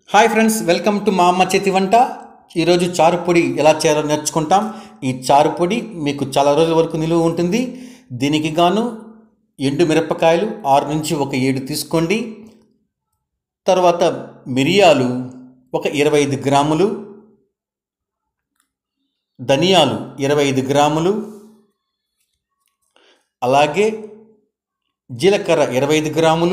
hi friends welcome to మా అమ్మ చేతి వంట ఈరోజు చారు పొడి ఎలా చేయాలో నేర్చుకుంటాం ఈ చారు పొడి మీకు చాలా రోజుల వరకు నిలువ ఉంటుంది దీనికి గాను ఎండు మిరపకాయలు ఆరు నుంచి ఒక ఏడు తీసుకోండి తర్వాత మిరియాలు ఒక ఇరవై ఐదు గ్రాములు ధనియాలు ఇరవై ఐదు గ్రాములు అలాగే జీలకర్ర ఇరవై ఐదు గ్రాములు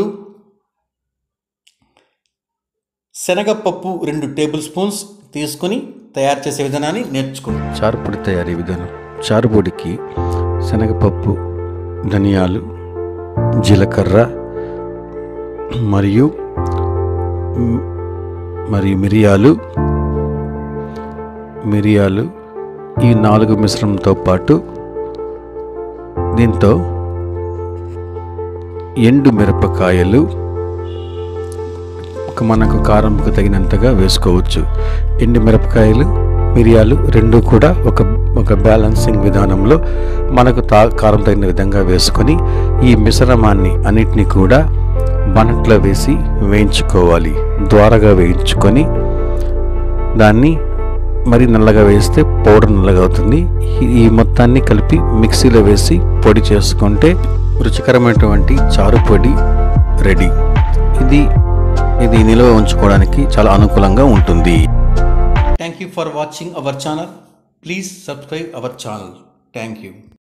శనగపప్పు రెండు టేబుల్ స్పూన్స్ తీసుకొని తయారు చేసే విధానాన్ని నేర్చుకుంటాం చారుపొడి తయారీ విధానం చారుపొడికి శనగపప్పు ధనియాలు జీలకర్ర మరియు మ్, మరియు మిరియాలు మిరియాలు ఈ నాలుగు మిశ్రమంతో పాటు దీంతో ఎండు మిరపకాయలు ఒక మనకు కారంకు తగినంతగా వేసుకోవచ్చు ఎండు మిరపకాయలు మిరియాలు రెండు కూడా ఒక ఒక బ్యాలెన్సింగ్ విధానంలో మనకు తా కారం తగిన విధంగా వేసుకొని ఈ మిశ్రమాన్ని అన్నిటినీ కూడా బనట్లో వేసి వేయించుకోవాలి ద్వారగా వేయించుకొని దాన్ని మరి నల్లగా వేస్తే పౌడర్ నల్లగా అవుతుంది ఈ- ఈ మొత్తాన్ని కలిపి మిక్సీలో వేసి పొడి చేసుకుంటే రుచికరమైనటువంటి చారు పొడి రెడీ ఇది ఇది నిల్వ ఉంచుకోవడానికి చాలా అనుకూలంగా ఉంటుంది thank you for watching our channel please subscribe our channel thank you